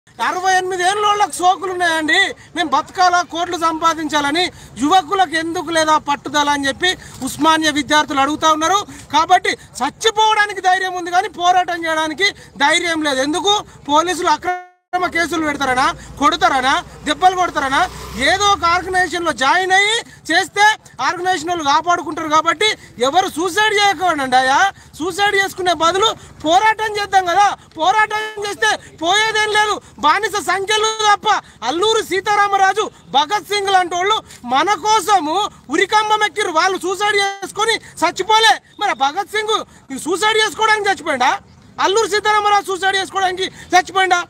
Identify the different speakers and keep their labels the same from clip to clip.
Speaker 1: అరవై ఎనిమిది ఏళ్ళ వాళ్ళకి సోకులు ఉన్నాయండి మేము బతకాలా కోట్లు సంపాదించాలని యువకులకు ఎందుకు లేదా పట్టుదల అని చెప్పి ఉస్మానియా విద్యార్థులు అడుగుతా ఉన్నారు కాబట్టి చచ్చిపోవడానికి ధైర్యం ఉంది కానీ పోరాటం చేయడానికి ధైర్యం లేదు ఎందుకు పోలీసులు అక్రమ కేసులు పెడతారనా కొడతారనా దెబ్బలు కొడతారనా ఏదో ఒక ఆర్గనైజేషన్ లో జాయిన్ అయ్యి చేస్తే ఆర్గనైజేషన్ వాళ్ళు కాపాడుకుంటారు కాబట్టి ఎవరు సూసైడ్ చేయకండి అయ్యా సూసైడ్ చేసుకునే బదులు పోరాటం చేద్దాం కదా పోరాటం చేస్తే పోయేదేం లేదు బానిస సంఖ్యలు తప్ప అల్లూరు సీతారామరాజు భగత్ సింగ్ లాంటి వాళ్ళు మన కోసము ఉరికంబం ఎక్కిరు వాళ్ళు సూసైడ్ చేసుకొని చచ్చిపోలే మరి భగత్ సింగ్ సూసైడ్ చేసుకోవడానికి చచ్చిపోయిందా అల్లూరు సీతారామరాజు సూసైడ్ చేసుకోవడానికి చచ్చిపోయిందా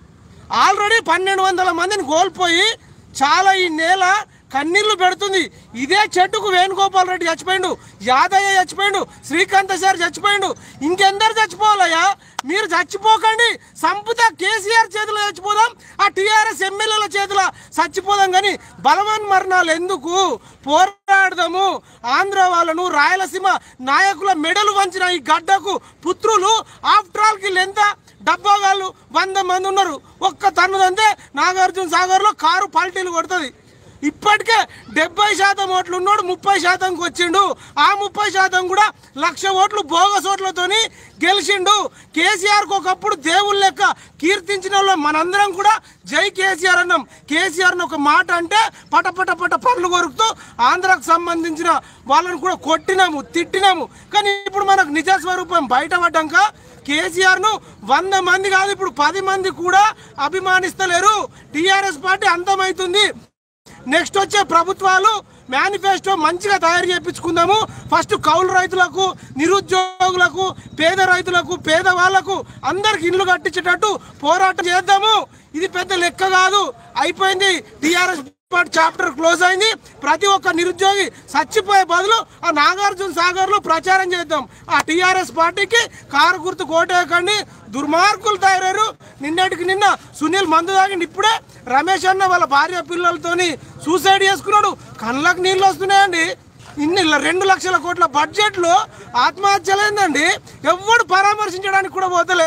Speaker 1: ఆల్రెడీ పన్నెండు వందల మందిని కోల్పోయి చాలా ఈ నేల కన్నీళ్లు పెడుతుంది ఇదే చెట్టుకు వేణుగోపాల్ రెడ్డి చచ్చిపోయిండు యాదయ్య చచ్చిపోయిండు శ్రీకాంత్ సార్ చచ్చిపోయిండు ఇంకెందరు చచ్చిపోవాలయ్యా మీరు చచ్చిపోకండి సంపుత కేసీఆర్ చేతిలో చచ్చిపోదాం ఆ టీఆర్ఎస్ ఎమ్మెల్యేల చేతిలో చచ్చిపోదాం కానీ బలవన్ మరణాలు ఎందుకు పోరాడదాము ఆంధ్ర వాళ్ళను రాయలసీమ నాయకుల మెడలు వంచిన ఈ గడ్డకు పుత్రులు ఆఫ్టర్ ఆల్ కి ఎంత డబ్బాగాళ్ళు వంద మంది ఉన్నారు ఒక్క తన్నుదంతే నాగార్జున సాగర్లో కారు పల్టీలు కొడుతుంది ఇప్పటికే డెబ్బై శాతం ఓట్లు ఉన్నాడు ముప్పై శాతంకి వచ్చిండు ఆ ముప్పై శాతం కూడా లక్ష ఓట్లు బోగస్ ఓట్లతోని గెలిచిండు కేసీఆర్కి ఒకప్పుడు దేవుళ్ళ లెక్క కీర్తించిన వాళ్ళు మనందరం కూడా జై కేసీఆర్ అన్నాం కేసీఆర్ ఒక మాట అంటే పట పట పట పనులు కొరుకుతూ ఆంధ్రాకు సంబంధించిన వాళ్ళని కూడా కొట్టినాము తిట్టినాము కానీ ఇప్పుడు మనకు నిజ స్వరూపం బయటపడ్డాక కేసీఆర్ ను వంద మంది కాదు ఇప్పుడు పది మంది కూడా అభిమానిస్తలేరు టిఆర్ఎస్ పార్టీ అంతమైతుంది నెక్స్ట్ వచ్చే ప్రభుత్వాలు మేనిఫెస్టో మంచిగా తయారు చేయించుకుందాము ఫస్ట్ కౌలు రైతులకు నిరుద్యోగులకు పేద రైతులకు పేదవాళ్లకు అందరికి ఇల్లు కట్టించేటట్టు పోరాటం చేద్దాము ఇది పెద్ద లెక్క కాదు అయిపోయింది టిఆర్ఎస్ పార్టీ చాప్టర్ క్లోజ్ అయింది ప్రతి ఒక్క నిరుద్యోగి చచ్చిపోయే బదులు ఆ నాగార్జున సాగర్ లో ప్రచారం చేద్దాం ఆ టిఆర్ఎస్ పార్టీకి కారు గుర్తు కోటేయకండి దుర్మార్గులు తయారయ్యారు నిన్నటికి నిన్న సునీల్ మందు తాగిండి ఇప్పుడే రమేష్ అన్న వాళ్ళ భార్య పిల్లలతోని సూసైడ్ చేసుకున్నాడు కళ్ళకు నీళ్ళు వస్తున్నాయండి ఇన్ని ల- రెండు లక్షల కోట్ల బడ్జెట్లో ఆత్మహత్యలేందండి ఎవడు పరామర్శించడానికి కూడా పోతలే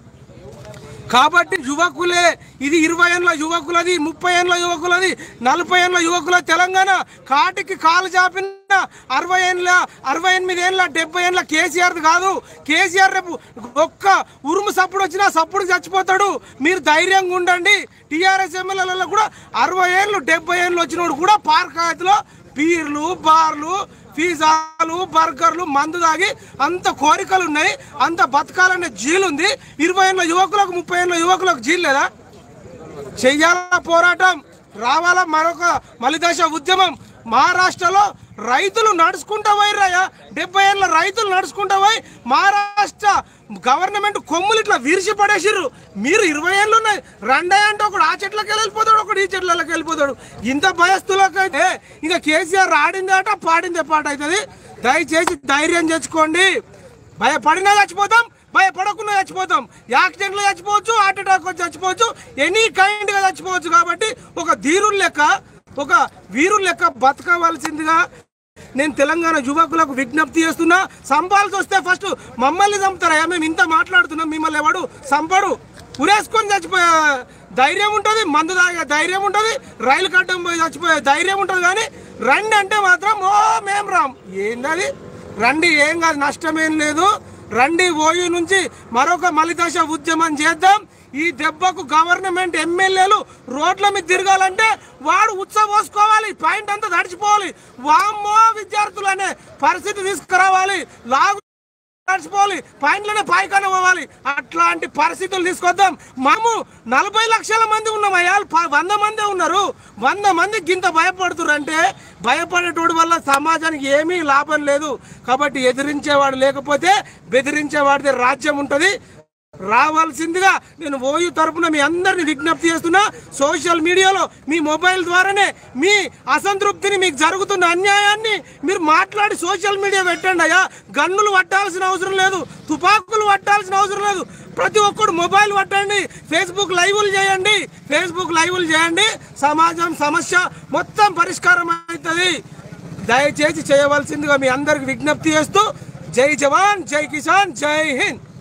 Speaker 1: కాబట్టి యువకులే ఇది ఇరవై ఏళ్ళ యువకులది ముప్పై ఏళ్ళ యువకులది నలభై ఏళ్ళ యువకుల తెలంగాణ కాటికి కాలు చాపిన అరవై ఏళ్ళ అరవై ఎనిమిది ఏళ్ళ డెబ్బై ఏళ్ళ కేసీఆర్ కాదు కేసీఆర్ రేపు ఒక్క ఉరుము సప్పుడు వచ్చినా సప్పుడు చచ్చిపోతాడు మీరు ధైర్యంగా ఉండండి టీఆర్ఎస్ ఎమ్మెల్యేలలో కూడా అరవై ఏళ్ళు డెబ్బై ఏళ్ళు వచ్చినోడు కూడా పార్కాయతలో బీర్లు బార్లు పిజ్జాలు బర్గర్లు మందు తాగి అంత కోరికలు ఉన్నాయి అంత బతకాలనే జీలు ఉంది ఇరవై ఏళ్ళ యువకులకు ముప్పై ఏళ్ళ యువకులకు జీలు లేదా చెయ్యాల పోరాటం రావాలా మరొక మలిదశ ఉద్యమం మహారాష్ట్రలో రైతులు నడుచుకుంటా పోయిర్రాయా డెబ్బై ఏళ్ళ రైతులు నడుచుకుంటా పోయి మహారాష్ట్ర గవర్నమెంట్ కొమ్ములు ఇట్లా విరిచి పడేసిర్రు మీరు ఇరవై ఏళ్ళు ఉన్నాయి రెండే అంటే ఒకడు ఆ చెట్లకి వెళ్ళిపోతాడు ఒకడు ఈ చెట్లకి వెళ్ళిపోతాడు ఇంత భయస్తులకైతే ఇంకా కేసీఆర్ ఆడింది ఆట పాడిందే పాట అవుతుంది దయచేసి ధైర్యం తెచ్చుకోండి భయపడినా చచ్చిపోతాం భయపడకుండా చచ్చిపోతాం యాక్సిడెంట్లో చచ్చిపోవచ్చు హార్ట్ అటాక్ వచ్చి చచ్చిపోవచ్చు ఎనీ కైండ్ గా చచ్చిపోవచ్చు కాబట్టి ఒక ధీరుల లెక్క ఒక వీరుల లెక్క బతకవలసిందిగా నేను తెలంగాణ యువకులకు విజ్ఞప్తి చేస్తున్నా సంపాల్సి వస్తే ఫస్ట్ మమ్మల్ని చంపుతారా మేము ఇంత మాట్లాడుతున్నాం మిమ్మల్ని ఎవడు సంపడు ఉరేసుకొని చచ్చిపోయే ధైర్యం ఉంటుంది మందు తాగే ధైర్యం ఉంటుంది రైలు కట్టం పోయి చచ్చిపోయే ధైర్యం ఉంటుంది కానీ రండి అంటే మాత్రం ఓ మేం రామ్ ఏంటది రండి ఏం కాదు నష్టమేం లేదు రండి ఓయూ నుంచి మరొక మలిదశ ఉద్యమం చేద్దాం ఈ దెబ్బకు గవర్నమెంట్ ఎమ్మెల్యేలు రోడ్ల మీద తిరగాలంటే వాడు ఉత్సవోసుకోవాలి పాయింట్ అంతా తడిచిపోవాలి వామ్మో విద్యార్థులు అనే పరిస్థితి తీసుకురావాలి లాగు నడిచిపోవాలి పాయింట్లోనే పాయికాన పోవాలి అట్లాంటి పరిస్థితులు తీసుకొద్దాం మనము నలభై లక్షల మంది ఉన్నాం అయ్యా ప- వంద మందే ఉన్నారు వంద మంది గింత భయపడుతున్నారు అంటే భయపడేటోడి వల్ల సమాజానికి ఏమీ లాభం లేదు కాబట్టి ఎదిరించేవాడు లేకపోతే బెదిరించేవాడిదే రాజ్యం ఉంటుంది రావాల్సిందిగా నేను ఓయూ తరపున మీ అందరిని విజ్ఞప్తి చేస్తున్నా సోషల్ మీడియాలో మీ మొబైల్ ద్వారానే మీ అసంతృప్తిని మీకు జరుగుతున్న అన్యాయాన్ని మీరు మాట్లాడి సోషల్ మీడియా పెట్టండి అయ్యా గన్నులు పట్టాల్సిన అవసరం లేదు తుపాకులు పట్టాల్సిన అవసరం లేదు ప్రతి ఒక్కడు మొబైల్ పట్టండి ఫేస్బుక్ లైవ్లు చేయండి ఫేస్బుక్ లైవ్లు చేయండి సమాజం సమస్య మొత్తం పరిష్కారం అవుతుంది దయచేసి చేయవలసిందిగా మీ అందరికి విజ్ఞప్తి చేస్తూ జై జవాన్ జై కిసాన్ జై హింద్